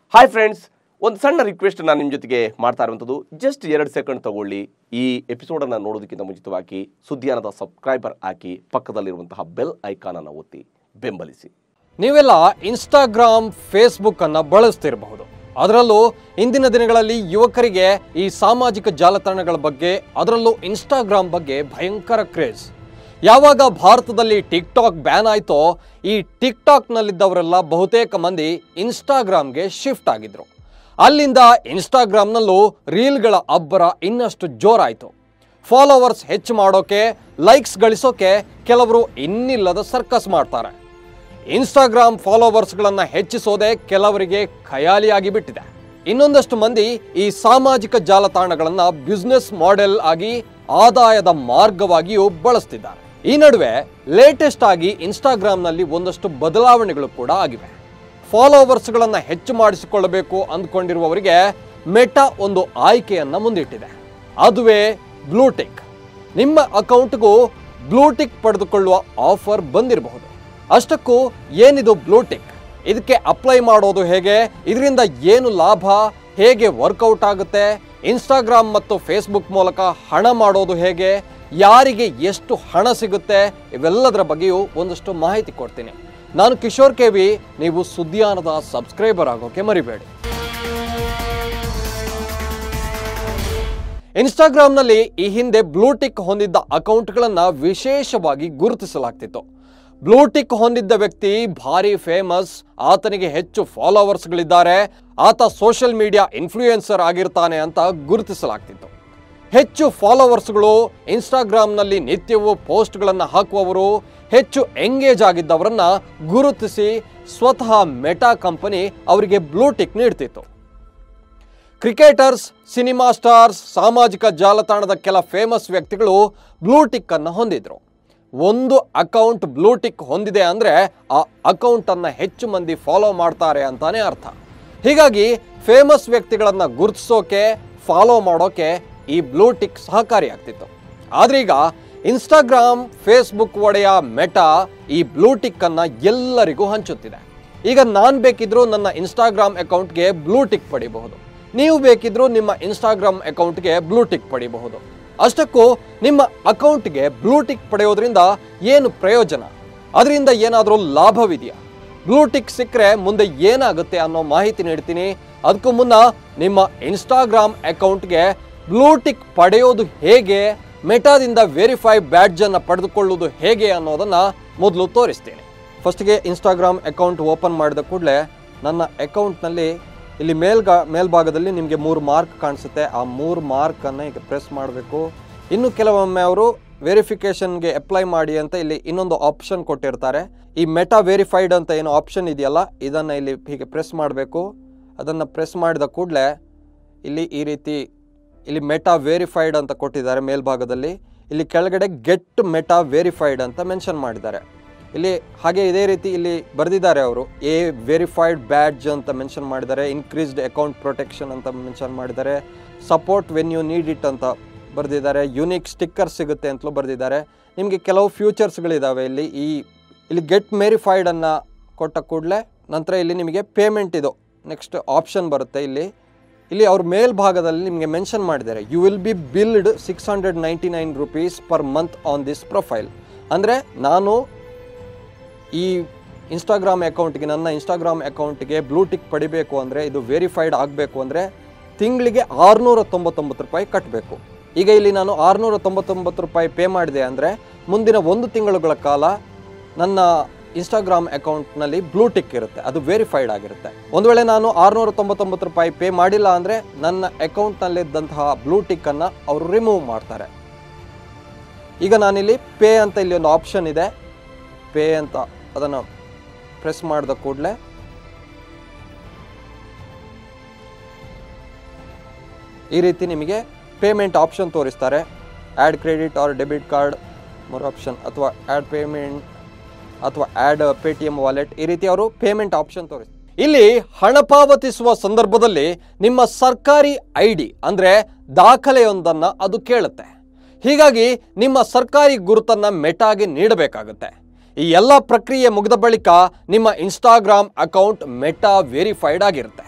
hi friends ಒಂದು ಸಣ್ಣ request ನಾನು ನಿಮ್ಮ ಜೊತೆಗೆ ಮಾಡ್ತಾ ಇರುವಂಥದ್ದು ಜಸ್ಟ್ ಎರಡು ಸೆಕೆಂಡ್ ತಗೊಳ್ಳಿ ಈ ಎಪಿಸೋಡನ್ನು ನೋಡೋದಕ್ಕಿಂತ ಮುಂಚಿತವಾಗಿ ಸುದ್ದಿಯಾನದ ಸಬ್ಸ್ಕ್ರೈಬರ್ ಹಾಕಿ ಪಕ್ಕದಲ್ಲಿರುವಂತಹ ಬೆಲ್ ಐಕಾನನ್ನು ಒತ್ತಿ ಬೆಂಬಲಿಸಿ ನೀವೆಲ್ಲ ಇನ್ಸ್ಟಾಗ್ರಾಮ್ ಫೇಸ್ಬುಕ್ ಅನ್ನ ಬಳಸ್ತಿರಬಹುದು ಅದರಲ್ಲೂ ಇಂದಿನ ದಿನಗಳಲ್ಲಿ ಯುವಕರಿಗೆ ಈ ಸಾಮಾಜಿಕ ಜಾಲತಾಣಗಳ ಬಗ್ಗೆ ಅದರಲ್ಲೂ ಇನ್ಸ್ಟಾಗ್ರಾಮ್ ಬಗ್ಗೆ ಭಯಂಕರ ಕ್ರೇಜ್ ಯಾವಾಗ ಭಾರತದಲ್ಲಿ ಟಿಕ್ ಟಾಕ್ ಬ್ಯಾನ್ ಆಯ್ತೋ ಈ ಟಿಕ್ ಟಾಕ್ನಲ್ಲಿದ್ದವರೆಲ್ಲ ಬಹುತೇಕ ಮಂದಿ ಇನ್ಸ್ಟಾಗ್ರಾಮ್ಗೆ ಶಿಫ್ಟ್ ಆಗಿದ್ರು ಅಲ್ಲಿಂದ ಇನ್ಸ್ಟಾಗ್ರಾಮ್ನಲ್ಲೂ ರೀಲ್ಗಳ ಅಬ್ಬರ ಇನ್ನಷ್ಟು ಜೋರಾಯಿತು ಫಾಲೋವರ್ಸ್ ಹೆಚ್ಚು ಮಾಡೋಕೆ ಲೈಕ್ಸ್ ಗಳಿಸೋಕೆ ಕೆಲವರು ಇನ್ನಿಲ್ಲದ ಸರ್ಕಸ್ ಮಾಡ್ತಾರೆ ಇನ್ಸ್ಟಾಗ್ರಾಮ್ ಫಾಲೋವರ್ಸ್ಗಳನ್ನು ಹೆಚ್ಚಿಸೋದೇ ಕೆಲವರಿಗೆ ಖಯಾಲಿಯಾಗಿ ಬಿಟ್ಟಿದೆ ಇನ್ನೊಂದಷ್ಟು ಮಂದಿ ಈ ಸಾಮಾಜಿಕ ಜಾಲತಾಣಗಳನ್ನು ಬಿಸ್ನೆಸ್ ಮಾಡೆಲ್ ಆಗಿ ಆದಾಯದ ಮಾರ್ಗವಾಗಿಯೂ ಬಳಸ್ತಿದ್ದಾರೆ ಈ ನಡುವೆ ಲೇಟೆಸ್ಟ್ ಆಗಿ ಇನ್ಸ್ಟಾಗ್ರಾಮ್ನಲ್ಲಿ ಒಂದಷ್ಟು ಬದಲಾವಣೆಗಳು ಕೂಡ ಆಗಿವೆ ಫಾಲೋವರ್ಸ್ಗಳನ್ನು ಹೆಚ್ಚು ಮಾಡಿಸಿಕೊಳ್ಳಬೇಕು ಅಂದ್ಕೊಂಡಿರುವವರಿಗೆ ಮೆಟಾ ಒಂದು ಆಯ್ಕೆಯನ್ನ ಮುಂದಿಟ್ಟಿದೆ ಅದುವೇ ಬ್ಲೂಟಿಕ್ ನಿಮ್ಮ ಅಕೌಂಟ್ಗೂ ಬ್ಲೂಟಿಕ್ ಪಡೆದುಕೊಳ್ಳುವ ಆಫರ್ ಬಂದಿರಬಹುದು ಅಷ್ಟಕ್ಕೂ ಏನಿದು ಬ್ಲೂಟಿಕ್ ಇದಕ್ಕೆ ಅಪ್ಲೈ ಮಾಡೋದು ಹೇಗೆ ಇದರಿಂದ ಏನು ಲಾಭ ಹೇಗೆ ವರ್ಕೌಟ್ ಆಗುತ್ತೆ ಇನ್ಸ್ಟಾಗ್ರಾಮ್ ಮತ್ತು ಫೇಸ್ಬುಕ್ ಮೂಲಕ ಹಣ ಮಾಡೋದು ಹೇಗೆ ಯಾರಿಗೆ ಎಷ್ಟು ಹಣ ಸಿಗುತ್ತೆ ಇವೆಲ್ಲದರ ಬಗ್ಗೆಯೂ ಒಂದಷ್ಟು ಮಾಹಿತಿ ಕೊಡ್ತೀನಿ ನಾನು ಕಿಶೋರ್ ಕೆ ವಿ ನೀವು ಸುದ್ದಿಯಾನದ ಸಬ್ಸ್ಕ್ರೈಬರ್ ಆಗೋಕೆ ಮರಿಬೇಡಿ ಇನ್ಸ್ಟಾಗ್ರಾಮ್ನಲ್ಲಿ ಈ ಹಿಂದೆ ಬ್ಲೂಟಿಕ್ ಹೊಂದಿದ್ದ ಅಕೌಂಟ್ಗಳನ್ನು ವಿಶೇಷವಾಗಿ ಗುರುತಿಸಲಾಗ್ತಿತ್ತು ಬ್ಲೂಟಿಕ್ ಹೊಂದಿದ್ದ ವ್ಯಕ್ತಿ ಭಾರಿ ಫೇಮಸ್ ಆತನಿಗೆ ಹೆಚ್ಚು ಫಾಲೋವರ್ಸ್ಗಳಿದ್ದಾರೆ ಆತ ಸೋಷಿಯಲ್ ಮೀಡಿಯಾ ಇನ್ಫ್ಲೂಯೆನ್ಸರ್ ಆಗಿರ್ತಾನೆ ಅಂತ ಗುರುತಿಸಲಾಗ್ತಿತ್ತು ಹೆಚ್ಚು ಫಾಲೋವರ್ಸ್ಗಳು ಇನ್ಸ್ಟಾಗ್ರಾಮ್ನಲ್ಲಿ ನಿತ್ಯವೂ ಪೋಸ್ಟ್ಗಳನ್ನು ಹಾಕುವವರು ಹೆಚ್ಚು ಎಂಗೇಜ್ ಆಗಿದ್ದವರನ್ನ ಗುರುತಿಸಿ ಸ್ವತಃ ಮೆಟಾ ಕಂಪನಿ ಅವರಿಗೆ ಬ್ಲೂಟಿಕ್ ನೀಡ್ತಿತ್ತು ಕ್ರಿಕೆಟರ್ಸ್ ಸಿನಿಮಾ ಸ್ಟಾರ್ಸ್ ಸಾಮಾಜಿಕ ಜಾಲತಾಣದ ಕೆಲ ಫೇಮಸ್ ವ್ಯಕ್ತಿಗಳು ಬ್ಲೂಟಿಕ್ ಅನ್ನು ಹೊಂದಿದ್ರು ಒಂದು ಅಕೌಂಟ್ ಬ್ಲೂಟಿಕ್ ಹೊಂದಿದೆ ಅಂದರೆ ಆ ಅಕೌಂಟನ್ನು ಹೆಚ್ಚು ಮಂದಿ ಫಾಲೋ ಮಾಡ್ತಾರೆ ಅಂತಾನೆ ಅರ್ಥ ಹೀಗಾಗಿ ಫೇಮಸ್ ವ್ಯಕ್ತಿಗಳನ್ನು ಗುರುತಿಸೋಕೆ ಫಾಲೋ ಮಾಡೋಕೆ ಈ ಬ್ಲೂಟಿಕ್ ಸಹಕಾರಿಯಾಗ್ತಿತ್ತು ಆದ್ರೀಗ ಇನ್ಸ್ಟಾಗ್ರಾಮ್ ಫೇಸ್ಬುಕ್ ಒಡೆಯ ಮೆಟಾ ಈ ಬ್ಲೂಟಿಕ್ ಅನ್ನ ಎಲ್ಲರಿಗೂ ಹಂಚುತ್ತಿದೆ ಈಗ ನಾನು ಬೇಕಿದ್ರೂ ನನ್ನ ಇನ್ಸ್ಟಾಗ್ರಾಮ್ ಅಕೌಂಟ್ಗೆ ಬ್ಲೂಟಿಕ್ ಪಡಿಬಹುದು ನೀವು ಬೇಕಿದ್ರೂ ನಿಮ್ಮ ಇನ್ಸ್ಟಾಗ್ರಾಮ್ ಅಕೌಂಟ್ಗೆ ಬ್ಲೂಟಿಕ್ ಪಡಿಬಹುದು ಅಷ್ಟಕ್ಕೂ ನಿಮ್ಮ ಅಕೌಂಟ್ಗೆ ಬ್ಲೂಟಿಕ್ ಪಡೆಯೋದ್ರಿಂದ ಏನು ಪ್ರಯೋಜನ ಅದರಿಂದ ಏನಾದರೂ ಲಾಭವಿದೆಯಾ ಬ್ಲೂಟಿಕ್ ಸಿಕ್ಕರೆ ಮುಂದೆ ಏನಾಗುತ್ತೆ ಅನ್ನೋ ಮಾಹಿತಿ ನೀಡ್ತೀನಿ ಅದಕ್ಕೂ ಮುನ್ನ ನಿಮ್ಮ ಇನ್ಸ್ಟಾಗ್ರಾಮ್ ಅಕೌಂಟ್ಗೆ ಬ್ಲೂಟಿಕ್ ಪಡೆಯೋದು ಹೇಗೆ ಮೆಟಾದಿಂದ ವೆರಿಫೈ ಬ್ಯಾಡ್ಜನ್ನು ಪಡೆದುಕೊಳ್ಳುವುದು ಹೇಗೆ ಅನ್ನೋದನ್ನ ಮೊದಲು ತೋರಿಸ್ತೀನಿ ಫಸ್ಟ್ಗೆ ಇನ್ಸ್ಟಾಗ್ರಾಮ್ ಅಕೌಂಟ್ ಓಪನ್ ಮಾಡಿದ ಕೂಡಲೇ ನನ್ನ ಅಕೌಂಟ್ನಲ್ಲಿ ಇಲ್ಲಿ ಮೇಲ್ಗ ಮೇಲ್ಭಾಗದಲ್ಲಿ ನಿಮಗೆ ಮೂರು ಮಾರ್ಕ್ ಕಾಣಿಸುತ್ತೆ ಆ ಮೂರು ಮಾರ್ಕನ್ನು ಈಗ ಪ್ರೆಸ್ ಮಾಡಬೇಕು ಇನ್ನು ಕೆಲವೊಮ್ಮೆ ಅವರು ವೆರಿಫಿಕೇಷನ್ಗೆ ಅಪ್ಲೈ ಮಾಡಿ ಅಂತ ಇಲ್ಲಿ ಇನ್ನೊಂದು ಆಪ್ಷನ್ ಕೊಟ್ಟಿರ್ತಾರೆ ಈ ಮೆಟಾ ವೆರಿಫೈಡ್ ಅಂತ ಏನೋ ಆಪ್ಷನ್ ಇದೆಯಲ್ಲ ಇದನ್ನು ಇಲ್ಲಿ ಹೀಗೆ ಪ್ರೆಸ್ ಮಾಡಬೇಕು ಅದನ್ನು ಪ್ರೆಸ್ ಮಾಡಿದ ಕೂಡಲೇ ಇಲ್ಲಿ ಈ ರೀತಿ ಇಲ್ಲಿ ಮೆಟಾ ವೆರಿಫೈಡ್ ಅಂತ ಕೊಟ್ಟಿದ್ದಾರೆ ಮೇಲ್ಭಾಗದಲ್ಲಿ ಇಲ್ಲಿ ಕೆಳಗಡೆ ಗೆಟ್ ಮೆಟಾ ವೆರಿಫೈಡ್ ಅಂತ ಮೆನ್ಷನ್ ಮಾಡಿದ್ದಾರೆ ಇಲ್ಲಿ ಹಾಗೆ ಇದೇ ರೀತಿ ಇಲ್ಲಿ ಬರೆದಿದ್ದಾರೆ ಅವರು ಎ ವೆರಿಫೈಡ್ ಬ್ಯಾಡ್ಜ್ ಅಂತ ಮೆನ್ಷನ್ ಮಾಡಿದ್ದಾರೆ ಇನ್ಕ್ರೀಸ್ಡ್ ಅಕೌಂಟ್ ಪ್ರೊಟೆಕ್ಷನ್ ಅಂತ ಮೆನ್ಷನ್ ಮಾಡಿದ್ದಾರೆ support when you need it ಅಂತ ಬರೆದಿದ್ದಾರೆ ಯುನಿಕ್ ಸ್ಟಿಕ್ಕರ್ ಸಿಗುತ್ತೆ ಅಂತಲೂ ಬರೆದಿದ್ದಾರೆ ನಿಮಗೆ ಕೆಲವು ಫ್ಯೂಚರ್ಸ್ಗಳಿದ್ದಾವೆ ಇಲ್ಲಿ ಈ ಇಲ್ಲಿ ಗೆಟ್ ವೆರಿಫೈಡ್ ಅನ್ನು ಕೊಟ್ಟ ಕೂಡಲೇ ನಂತರ ಇಲ್ಲಿ ನಿಮಗೆ ಪೇಮೆಂಟ್ ಇದು ನೆಕ್ಸ್ಟ್ ಆಪ್ಷನ್ ಬರುತ್ತೆ ಇಲ್ಲಿ ಇಲ್ಲಿ ಅವ್ರ ಮೇಲ್ಭಾಗದಲ್ಲಿ ನಿಮಗೆ ಮೆನ್ಷನ್ ಮಾಡಿದ್ದಾರೆ you will be billed six hundred ninety nine rupees per month on this profile ಅಂದರೆ ನಾನು ಈ ಇನ್ಸ್ಟಾಗ್ರಾಮ್ ಅಕೌಂಟ್ಗೆ ನನ್ನ ಇನ್ಸ್ಟಾಗ್ರಾಮ್ ಅಕೌಂಟ್ಗೆ ಬ್ಲೂಟಿಕ್ ಪಡಿಬೇಕು ಅಂದರೆ ಇದು ವೆರಿಫೈಡ್ ಆಗಬೇಕು ಅಂದರೆ ತಿಂಗಳಿಗೆ ಆರುನೂರ ತೊಂಬತ್ತೊಂಬತ್ತು ರೂಪಾಯಿ ಕಟ್ಟಬೇಕು ಈಗ ಇಲ್ಲಿ ನಾನು ಆರುನೂರ ತೊಂಬತ್ತೊಂಬತ್ತು ರೂಪಾಯಿ ಪೇ ಮಾಡಿದೆ ಅಂದರೆ ಮುಂದಿನ ಒಂದು ತಿಂಗಳುಗಳ ಕಾಲ ನನ್ನ ಇನ್ಸ್ಟಾಗ್ರಾಮ್ ಅಕೌಂಟ್ನಲ್ಲಿ ಬ್ಲೂಟಿಕ್ ಇರುತ್ತೆ ಅದು ವೆರಿಫೈಡ್ ಆಗಿರುತ್ತೆ ಒಂದು ವೇಳೆ ನಾನು ಆರುನೂರ ತೊಂಬತ್ತೊಂಬತ್ತು ರೂಪಾಯಿ ಪೇ ಮಾಡಿಲ್ಲ ಅಂದರೆ ನನ್ನ ಅಕೌಂಟ್ನಲ್ಲಿದ್ದಂತಹ ಬ್ಲೂಟಿಕ್ಕನ್ನು ಅವರು ರಿಮೂವ್ ಮಾಡ್ತಾರೆ ಈಗ ನಾನಿಲ್ಲಿ ಪೇ ಅಂತ ಇಲ್ಲಿ ಒಂದು ಆಪ್ಷನ್ ಇದೆ ಪೇ ಅಂತ ಅದನ್ನು ಪ್ರೆಸ್ ಮಾಡಿದ ಕೂಡಲೇ ಈ ರೀತಿ ನಿಮಗೆ ಪೇಮೆಂಟ್ ಆಪ್ಷನ್ ತೋರಿಸ್ತಾರೆ add credit or debit card ಮರು ಆಪ್ಷನ್ ಅಥವಾ ಆ್ಯಡ್ ಪೇಮೆಂಟ್ ಅಥವಾ add Paytm wallet ಈ ರೀತಿ ಅವರು ಪೇಮೆಂಟ್ ಆಪ್ಷನ್ ತೋರಿಸ್ತಾರೆ ಇಲ್ಲಿ ಹಣ ಪಾವತಿಸುವ ಸಂದರ್ಭದಲ್ಲಿ ನಿಮ್ಮ ಸರ್ಕಾರಿ ಐ ಡಿ ಅಂದರೆ ದಾಖಲೆಯೊಂದನ್ನು ಅದು ಕೇಳುತ್ತೆ ಹೀಗಾಗಿ ನಿಮ್ಮ ಸರ್ಕಾರಿ ಗುರುತನ್ನು ಮೆಟಾಗೆ ನೀಡಬೇಕಾಗುತ್ತೆ ಈ ಎಲ್ಲ ಪ್ರಕ್ರಿಯೆ ಮುಗಿದ ಬಳಿಕ ನಿಮ್ಮ ಇನ್ಸ್ಟಾಗ್ರಾಮ್ ಅಕೌಂಟ್ ಮೆಟಾ ವೆರಿಫೈಡ್ ಆಗಿರುತ್ತೆ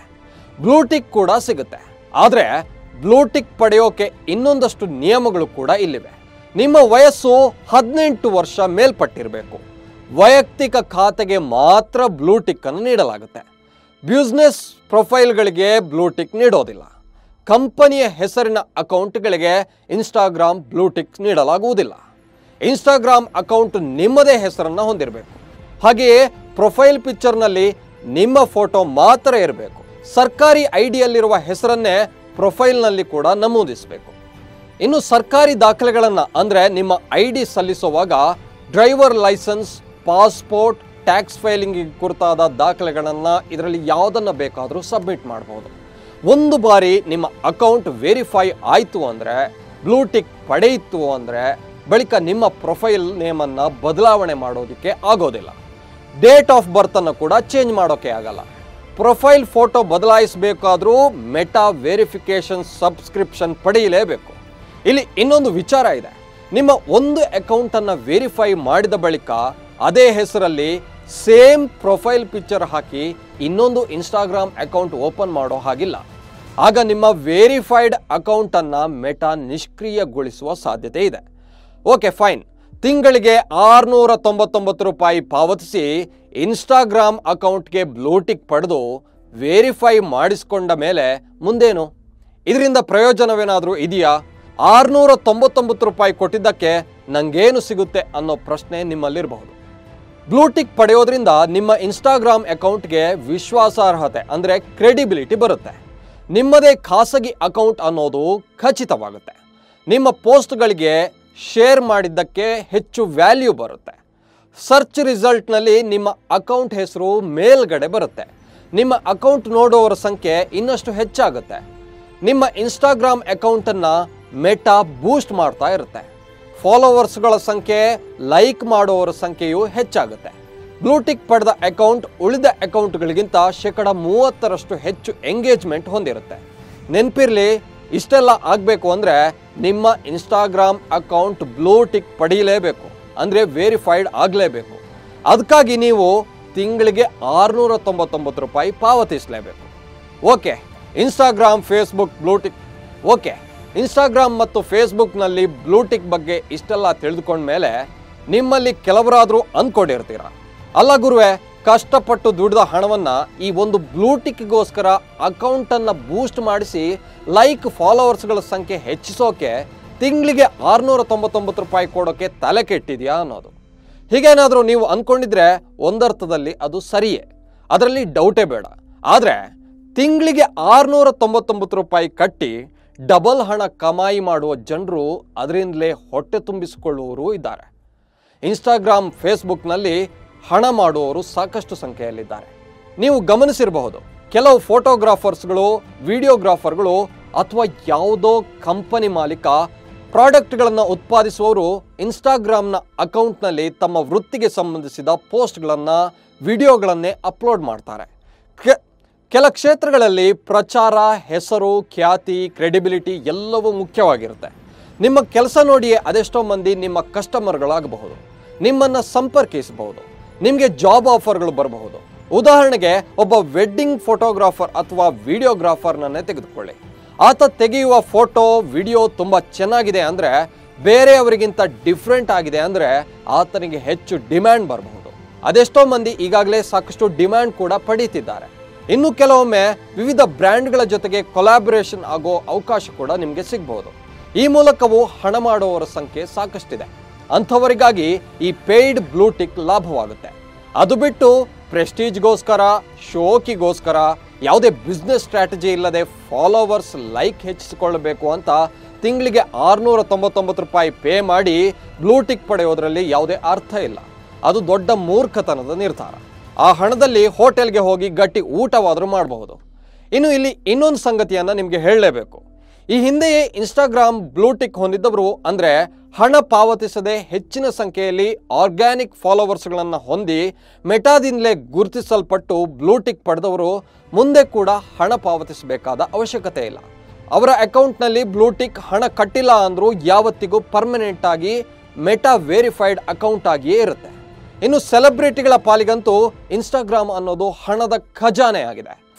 ಬ್ಲೂಟಿಕ್ ಕೂಡ ಸಿಗುತ್ತೆ ಆದರೆ ಬ್ಲೂಟಿಕ್ ಪಡೆಯೋಕೆ ಇನ್ನೊಂದಷ್ಟು ನಿಯಮಗಳು ಕೂಡ ಇಲ್ಲಿವೆ ನಿಮ್ಮ ವಯಸ್ಸು ಹದಿನೆಂಟು ವರ್ಷ ಮೇಲ್ಪಟ್ಟಿರಬೇಕು ವೈಯಕ್ತಿಕ ಖಾತೆಗೆ ಮಾತ್ರ ಬ್ಲೂಟಿಕ್ ಅನ್ನು ನೀಡಲಾಗುತ್ತೆ ಬ್ಯೂಸ್ನೆಸ್ ಪ್ರೊಫೈಲ್ಗಳಿಗೆ ಬ್ಲೂಟಿಕ್ ನೀಡೋದಿಲ್ಲ ಕಂಪನಿಯ ಹೆಸರಿನ ಅಕೌಂಟ್ಗಳಿಗೆ ಇನ್ಸ್ಟಾಗ್ರಾಮ್ ಬ್ಲೂಟಿಕ್ ನೀಡಲಾಗುವುದಿಲ್ಲ ಇನ್ಸ್ಟಾಗ್ರಾಮ್ ಅಕೌಂಟ್ ನಿಮ್ಮದೇ ಹೆಸರನ್ನು ಹೊಂದಿರಬೇಕು ಹಾಗೆಯೇ ಪ್ರೊಫೈಲ್ ಪಿಕ್ಚರ್ನಲ್ಲಿ ನಿಮ್ಮ ಫೋಟೋ ಮಾತ್ರ ಇರಬೇಕು ಸರ್ಕಾರಿ ಐಡಿಯಲ್ಲಿರುವ ಹೆಸರನ್ನೇ ಪ್ರೊಫೈಲ್ನಲ್ಲಿ ಕೂಡ ನಮೂದಿಸಬೇಕು ಇನ್ನು ಸರ್ಕಾರಿ ದಾಖಲೆಗಳನ್ನು ಅಂದರೆ ನಿಮ್ಮ ಐ ಡಿ ಸಲ್ಲಿಸುವಾಗ driver licence passport tax filing ಕುರಿತಾದ ದಾಖಲೆಗಳನ್ನು ಇದರಲ್ಲಿ ಯಾವುದನ್ನು ಬೇಕಾದರೂ ಸಬ್ಮಿಟ್ ಮಾಡಬಹುದು ಒಂದು ಬಾರಿ ನಿಮ್ಮ ಅಕೌಂಟ್ ವೆರಿಫೈ ಆಯಿತು ಅಂದರೆ ಬ್ಲೂಟಿಕ್ ಪಡೆಯಿತು ಅಂದರೆ ಬಳಿಕ ನಿಮ್ಮ ಪ್ರೊಫೈಲ್ ನೇಮನ್ನು ಬದಲಾವಣೆ ಮಾಡೋದಕ್ಕೆ ಆಗೋದಿಲ್ಲ ಡೇಟ್ ಆಫ್ ಬರ್ತನ್ನು ಕೂಡ ಚೇಂಜ್ ಮಾಡೋಕ್ಕೆ ಆಗಲ್ಲ ಪ್ರೊಫೈಲ್ ಫೋಟೋ ಬದಲಾಯಿಸಬೇಕಾದ್ರೂ ಮೆಟಾ ವೆರಿಫಿಕೇಶನ್ ಸಬ್ಸ್ಕ್ರಿಪ್ಷನ್ ಪಡೆಯಲೇಬೇಕು ಇಲ್ಲಿ ಇನ್ನೊಂದು ವಿಚಾರ ಇದೆ ನಿಮ್ಮ ಒಂದು ಅಕೌಂಟನ್ನು ವೆರಿಫೈ ಮಾಡಿದ ಬಳಿಕ ಅದೇ ಹೆಸರಲ್ಲಿ ಸೇಮ್ ಪ್ರೊಫೈಲ್ ಪಿಕ್ಚರ್ ಹಾಕಿ ಇನ್ನೊಂದು ಇನ್ಸ್ಟಾಗ್ರಾಮ್ ಅಕೌಂಟ್ ಓಪನ್ ಮಾಡೋ ಹಾಗಿಲ್ಲ ಆಗ ನಿಮ್ಮ ವೆರಿಫೈಡ್ ಅಕೌಂಟನ್ನು ಮೆಟಾ ನಿಷ್ಕ್ರಿಯಗೊಳಿಸುವ ಸಾಧ್ಯತೆ ಇದೆ ಓಕೆ ಫೈನ್ ತಿಂಗಳಿಗೆ ಆರುನೂರ ತೊಂಬತ್ತೊಂಬತ್ತು ರೂಪಾಯಿ ಪಾವತಿಸಿ ಇನ್ಸ್ಟಾಗ್ರಾಮ್ ಅಕೌಂಟ್ಗೆ ಬ್ಲೂಟಿಕ್ ಪಡೆದು ವೆರಿಫೈ ಮಾಡಿಸ್ಕೊಂಡ ಮೇಲೆ ಮುಂದೇನು ಇದರಿಂದ ಪ್ರಯೋಜನವೇನಾದರೂ ಇದೆಯಾ ಆರುನೂರ ತೊಂಬತ್ತೊಂಬತ್ತು ರೂಪಾಯಿ ಕೊಟ್ಟಿದ್ದಕ್ಕೆ ನಂಗೇನು ಸಿಗುತ್ತೆ ಅನ್ನೋ ಪ್ರಶ್ನೆ ನಿಮ್ಮಲ್ಲಿರಬಹುದು ಬ್ಲೂಟಿಕ್ ಪಡೆಯೋದ್ರಿಂದ ನಿಮ್ಮ ಇನ್ಸ್ಟಾಗ್ರಾಮ್ ಅಕೌಂಟ್ಗೆ ವಿಶ್ವಾಸಾರ್ಹತೆ ಅಂದರೆ ಕ್ರೆಡಿಬಿಲಿಟಿ ಬರುತ್ತೆ ನಿಮ್ಮದೇ ಖಾಸಗಿ ಅಕೌಂಟ್ ಅನ್ನೋದು ಖಚಿತವಾಗುತ್ತೆ ನಿಮ್ಮ ಪೋಸ್ಟ್ಗಳಿಗೆ ಶೇರ್ ಮಾಡಿದ್ದಕ್ಕೆ ಹೆಚ್ಚು ವ್ಯಾಲ್ಯೂ ಬರುತ್ತೆ ಸರ್ಚ್ ರಿಸಲ್ಟ್ನಲ್ಲಿ ನಿಮ್ಮ ಅಕೌಂಟ್ ಹೆಸರು ಮೇಲ್ಗಡೆ ಬರುತ್ತೆ ನಿಮ್ಮ ಅಕೌಂಟ್ ನೋಡುವವರ ಸಂಖ್ಯೆ ಇನ್ನಷ್ಟು ಹೆಚ್ಚಾಗುತ್ತೆ ನಿಮ್ಮ ಇನ್ಸ್ಟಾಗ್ರಾಮ್ ಅಕೌಂಟನ್ನು ಮೆಟಾ ಬೂಸ್ಟ್ ಮಾಡ್ತಾ ಇರುತ್ತೆ ಫಾಲೋವರ್ಸ್ಗಳ ಸಂಖ್ಯೆ ಲೈಕ್ ಮಾಡುವವರ ಸಂಖ್ಯೆಯು ಹೆಚ್ಚಾಗುತ್ತೆ ಬ್ಲೂಟಿಕ್ ಪಡೆದ ಅಕೌಂಟ್ ಉಳಿದ ಅಕೌಂಟ್ಗಳಿಗಿಂತ ಶೇಕಡ ಮೂವತ್ತರಷ್ಟು ಹೆಚ್ಚು ಎಂಗೇಜ್ಮೆಂಟ್ ಹೊಂದಿರುತ್ತೆ ನೆನಪಿರ್ಲಿ ಇಷ್ಟೆಲ್ಲ ಆಗಬೇಕು ಅಂದರೆ ನಿಮ್ಮ ಇನ್ಸ್ಟಾಗ್ರಾಮ್ ಅಕೌಂಟ್ ಬ್ಲೂಟಿಕ್ ಪಡೆಯಲೇಬೇಕು ಅಂದರೆ ವೆರಿಫೈಡ್ ಆಗಲೇಬೇಕು ಅದಕ್ಕಾಗಿ ನೀವು ತಿಂಗಳಿಗೆ ಆರುನೂರ ತೊಂಬತ್ತೊಂಬತ್ತು ರೂಪಾಯಿ ಪಾವತಿಸಲೇಬೇಕು okay Instagram Facebook blue tick okay Instagram ಮತ್ತು ಫೇಸ್ಬುಕ್ನಲ್ಲಿ ಬ್ಲೂಟಿಕ್ ಬಗ್ಗೆ ಇಷ್ಟೆಲ್ಲ ತಿಳಿದುಕೊಂಡ ಮೇಲೆ ನಿಮ್ಮಲ್ಲಿ ಕೆಲವರಾದರೂ ಅಂದ್ಕೊಂಡಿರ್ತೀರ ಅಲ್ಲ ಗುರುವೆ ಕಷ್ಟಪಟ್ಟು ದುಡಿದ ಹಣವನ್ನು ಈ ಒಂದು ಬ್ಲೂಟಿಕ್ಗೋಸ್ಕರ ಅಕೌಂಟನ್ನು ಬೂಸ್ಟ್ ಮಾಡಿಸಿ ಲೈಕ್ ಫಾಲೋವರ್ಸ್ಗಳ ಸಂಖ್ಯೆ ಹೆಚ್ಚಿಸೋಕೆ ತಿಂಗಳಿಗೆ ಆರುನೂರ ತೊಂಬತ್ತೊಂಬತ್ತು ರೂಪಾಯಿ ಕೊಡೋಕೆ ತಲೆ ಕೆಟ್ಟಿದೆಯಾ ಅನ್ನೋದು ಹೀಗೇನಾದರೂ ನೀವು ಅಂದ್ಕೊಂಡಿದ್ರೆ ಒಂದರ್ಥದಲ್ಲಿ ಅದು ಸರಿಯೇ ಅದರಲ್ಲಿ ಡೌಟೇ ಬೇಡ ಆದರೆ ತಿಂಗಳಿಗೆ ಆರುನೂರ ತೊಂಬತ್ತೊಂಬತ್ತು ರೂಪಾಯಿ ಕಟ್ಟಿ ಡಬಲ್ ಹಣ ಕಮಾಯಿ ಮಾಡುವ ಜನರು ಅದರಿಂದಲೇ ಹೊಟ್ಟೆ ತುಂಬಿಸಿಕೊಳ್ಳುವವರು ಇದ್ದಾರೆ ಇನ್ಸ್ಟಾಗ್ರಾಮ್ ಫೇಸ್ಬುಕ್ನಲ್ಲಿ ಹಣ ಮಾಡುವವರು ಸಾಕಷ್ಟು ಸಂಖ್ಯೆಯಲ್ಲಿದ್ದಾರೆ ನೀವು ಗಮನಿಸಿರಬಹುದು ಕೆಲವು ಫೋಟೋಗ್ರಾಫರ್ಸ್ಗಳು ವಿಡಿಯೋಗ್ರಾಫರ್ಗಳು ಅಥವಾ ಯಾವುದೋ ಕಂಪನಿ ಮಾಲೀಕ ಪ್ರಾಡಕ್ಟ್ಗಳನ್ನು ಉತ್ಪಾದಿಸುವವರು ಇನ್ಸ್ಟಾಗ್ರಾಮ್ನ ಅಕೌಂಟ್ನಲ್ಲಿ ತಮ್ಮ ವೃತ್ತಿಗೆ ಸಂಬಂಧಿಸಿದ ಪೋಸ್ಟ್ಗಳನ್ನು ವಿಡಿಯೋಗಳನ್ನೇ ಅಪ್ಲೋಡ್ ಮಾಡ್ತಾರೆ ಕೆ- ಕೆಲ ಕ್ಷೇತ್ರಗಳಲ್ಲಿ ಪ್ರಚಾರ ಹೆಸರು ಖ್ಯಾತಿ ಕ್ರೆಡಿಬಿಲಿಟಿ ಎಲ್ಲವೂ ಮುಖ್ಯವಾಗಿರುತ್ತೆ ನಿಮ್ಮ ಕೆಲಸ ನೋಡಿಯೇ ಅದೆಷ್ಟೋ ಮಂದಿ ನಿಮ್ಮ ಕಸ್ಟಮರ್ಗಳಾಗಬಹುದು ನಿಮ್ಮನ್ನು ಸಂಪರ್ಕಿಸಬಹುದು ನಿಮಗೆ ಜಾಬ್ ಆಫರ್ಗಳು ಬರಬಹುದು ಉದಾಹರಣೆಗೆ ಒಬ್ಬ ವೆಡ್ಡಿಂಗ್ ಫೋಟೋಗ್ರಾಫರ್ ಅಥವಾ ವಿಡಿಯೋಗ್ರಾಫರ್ನನ್ನೇ ತೆಗೆದುಕೊಳ್ಳಿ ಆತ ತೆಗೆಯುವ ಫೋಟೋ ವಿಡಿಯೋ ತುಂಬ ಚೆನ್ನಾಗಿದೆ ಅಂದರೆ ಬೇರೆಯವರಿಗಿಂತ ಡಿಫ್ರೆಂಟ್ ಆಗಿದೆ ಅಂದರೆ ಆತನಿಗೆ ಹೆಚ್ಚು ಡಿಮ್ಯಾಂಡ್ ಬರಬಹುದು ಅದೆಷ್ಟೋ ಮಂದಿ ಈಗಾಗಲೇ ಸಾಕಷ್ಟು ಡಿಮ್ಯಾಂಡ್ ಕೂಡ ಪಡೀತಿದ್ದಾರೆ ಇನ್ನು ಕೆಲವೊಮ್ಮೆ ವಿವಿಧ ಬ್ರ್ಯಾಂಡ್ಗಳ ಜೊತೆಗೆ ಕೊಲಾಬರೇಷನ್ ಆಗೋ ಅವಕಾಶ ಕೂಡ ನಿಮಗೆ ಸಿಗಬಹುದು ಈ ಮೂಲಕವೂ ಹಣ ಮಾಡುವವರ ಸಂಖ್ಯೆ ಸಾಕಷ್ಟಿದೆ ಅಂಥವರಿಗಾಗಿ ಈ ಪೇಯ್ಡ್ ಬ್ಲೂಟಿಕ್ ಲಾಭವಾಗುತ್ತೆ ಅದು ಬಿಟ್ಟು ಪ್ರೆಸ್ಟೀಜ್ಗೋಸ್ಕರ ಶೋಕಿಗೋಸ್ಕರ ಯಾವುದೇ ಬಿಸ್ನೆಸ್ ಸ್ಟ್ರಾಟಜಿ ಇಲ್ಲದೆ ಫಾಲೋವರ್ಸ್ ಲೈಕ್ ಹೆಚ್ಚಿಸಿಕೊಳ್ಳಬೇಕು ಅಂತ ತಿಂಗಳಿಗೆ ಆರುನೂರ ತೊಂಬತ್ತೊಂಬತ್ತು ರೂಪಾಯಿ ಪೇ ಮಾಡಿ ಬ್ಲೂಟಿಕ್ ಪಡೆಯೋದ್ರಲ್ಲಿ ಯಾವುದೇ ಅರ್ಥ ಇಲ್ಲ ಅದು ದೊಡ್ಡ ಮೂರ್ಖತನದ ನಿರ್ಧಾರ ಆ ಹಣದಲ್ಲಿ ಹೋಟೆಲ್ಗೆ ಹೋಗಿ ಗಟ್ಟಿ ಊಟವಾದರೂ ಮಾಡಬಹುದು ಇನ್ನು ಇಲ್ಲಿ ಇನ್ನೊಂದು ಸಂಗತಿಯನ್ನು ನಿಮಗೆ ಹೇಳಲೇಬೇಕು ಈ ಹಿಂದೆಯೇ ಇನ್ಸ್ಟಾಗ್ರಾಮ್ ಬ್ಲೂಟಿಕ್ ಹೊಂದಿದ್ದವರು ಅಂದರೆ ಹಣ ಪಾವತಿಸದೆ ಹೆಚ್ಚಿನ ಸಂಖ್ಯೆಯಲ್ಲಿ ಆರ್ಗ್ಯಾನಿಕ್ ಫಾಲೋವರ್ಸ್ಗಳನ್ನು ಹೊಂದಿ ಮೆಟಾದಿಂದಲೇ ಗುರುತಿಸಲ್ಪಟ್ಟು ಬ್ಲೂಟಿಕ್ ಪಡೆದವರು ಮುಂದೆ ಕೂಡ ಹಣ ಪಾವತಿಸಬೇಕಾದ ಅವಶ್ಯಕತೆ ಇಲ್ಲ ಅವರ ಅಕೌಂಟ್ನಲ್ಲಿ ಬ್ಲೂಟಿಕ್ ಹಣ ಕಟ್ಟಿಲ್ಲ ಅಂದರೂ ಯಾವತ್ತಿಗೂ ಪರ್ಮನೆಂಟ್ ಆಗಿ ಮೆಟಾ ವೆರಿಫೈಡ್ ಅಕೌಂಟ್ ಆಗಿಯೇ ಇರುತ್ತೆ ಇನ್ನು ಸೆಲೆಬ್ರಿಟಿಗಳ ಪಾಲಿಗಂತೂ ಇನ್ಸ್ಟಾಗ್ರಾಮ್ ಅನ್ನೋದು ಹಣದ ಖಜಾನೆ ಆಗಿದೆ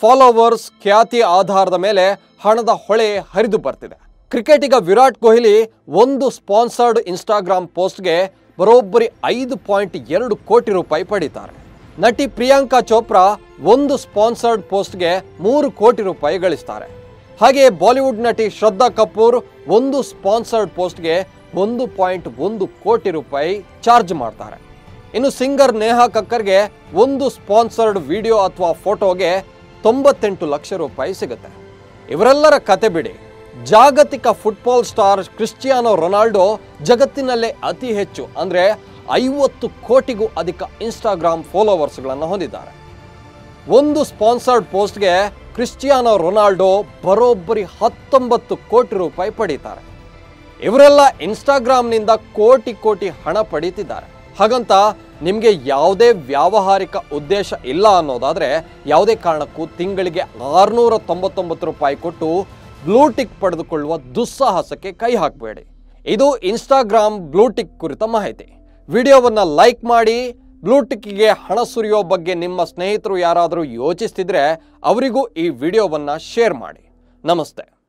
ಫಾಲೋವರ್ಸ್ ಖ್ಯಾತಿ ಆಧಾರದ ಮೇಲೆ ಹಣದ ಹೊಳೆ ಹರಿದು ಬರ್ತಿದೆ ಕ್ರಿಕೆಟಿಗ ವಿರಾಟ್ ಕೊಹ್ಲಿ ಒಂದು ಸ್ಪಾನ್ಸರ್ಡ್ ಇನ್ಸ್ಟಾಗ್ರಾಮ್ ಪೋಸ್ಟ್ಗೆ ಬರೋಬ್ಬರಿ ಐದು ಪಾಯಿಂಟ್ ಎರಡು ಕೋಟಿ ರೂಪಾಯಿ ಪಡೀತಾರೆ ನಟಿ ಪ್ರಿಯಾಂಕಾ ಚೋಪ್ರಾ ಒಂದು ಸ್ಪಾನ್ಸರ್ಡ್ ಪೋಸ್ಟ್ಗೆ ಮೂರು ಕೋಟಿ ರೂಪಾಯಿ ಗಳಿಸ್ತಾರೆ ಹಾಗೆಯೇ ಬಾಲಿವುಡ್ ನಟಿ ಶ್ರದ್ಧಾ ಕಪೂರ್ ಒಂದು ಸ್ಪಾನ್ಸರ್ಡ್ ಪೋಸ್ಟ್ಗೆ ಒಂದು ಪಾಯಿಂಟ್ ಒಂದು ಕೋಟಿ ರೂಪಾಯಿ ಚಾರ್ಜ್ ಮಾಡ್ತಾರೆ ಇನ್ನು ಸಿಂಗರ್ ನೇಹಾ ಕಕ್ಕರ್ಗೆ ಒಂದು ಸ್ಪಾನ್ಸರ್ಡ್ ವಿಡಿಯೋ ಅಥವಾ ಫೋಟೋಗೆ ತೊಂಬತ್ತೆಂಟು ಲಕ್ಷ ರೂಪಾಯಿ ಸಿಗುತ್ತೆ ಇವರೆಲ್ಲರ ಕತೆ ಬಿಡಿ ಜಾಗತಿಕ ಫುಟ್ಬಾಲ್ ಸ್ಟಾರ್ ಕ್ರಿಸ್ಟಿಯಾನೋ ರೊನಾಲ್ಡೋ ಜಗತ್ತಿನಲ್ಲೇ ಅತಿ ಹೆಚ್ಚು ಅಂದರೆ ಐವತ್ತು ಕೋಟಿಗೂ ಅಧಿಕ ಇನ್ಸ್ಟಾಗ್ರಾಮ್ ಫಾಲೋವರ್ಸ್ಗಳನ್ನು ಹೊಂದಿದ್ದಾರೆ ಒಂದು ಸ್ಪಾನ್ಸರ್ಡ್ ಪೋಸ್ಟ್ಗೆ ಕ್ರಿಸ್ಟಿಯಾನೋ ರೊನಾಲ್ಡೋ ಬರೋಬ್ಬರಿ ಹತ್ತೊಂಬತ್ತು ಕೋಟಿ ರೂಪಾಯಿ ಪಡೀತಾರೆ ಇವರೆಲ್ಲ ಇನ್ಸ್ಟಾಗ್ರಾಮ್ನಿಂದ ಕೋಟಿ ಕೋಟಿ ಹಣ ಪಡೀತಿದ್ದಾರೆ ಹಾಗಂತ ನಿಮಗೆ ಯಾವುದೇ ವ್ಯಾವಹಾರಿಕ ಉದ್ದೇಶ ಇಲ್ಲ ಅನ್ನೋದಾದರೆ ಯಾವುದೇ ಕಾರಣಕ್ಕೂ ತಿಂಗಳಿಗೆ ಆರುನೂರ ತೊಂಬತ್ತೊಂಬತ್ತು ರೂಪಾಯಿ ಕೊಟ್ಟು ಬ್ಲೂಟಿಕ್ ಪಡೆದುಕೊಳ್ಳುವ ದುಸ್ಸಾಹಸಕ್ಕೆ ಕೈ ಹಾಕಬೇಡಿ ಇದು ಇನ್ಸ್ಟಾಗ್ರಾಮ್ ಬ್ಲೂಟಿಕ್ ಕುರಿತ ಮಾಹಿತಿ ವಿಡಿಯೋವನ್ನು ಲೈಕ್ ಮಾಡಿ ಬ್ಲೂಟಿಕ್ಗೆ ಹಣ ಸುರಿಯೋ ಬಗ್ಗೆ ನಿಮ್ಮ ಸ್ನೇಹಿತರು ಯಾರಾದರೂ ಯೋಚಿಸ್ತಿದ್ರೆ ಅವರಿಗೂ ಈ ವಿಡಿಯೋವನ್ನು ಶೇರ್ ಮಾಡಿ ನಮಸ್ತೆ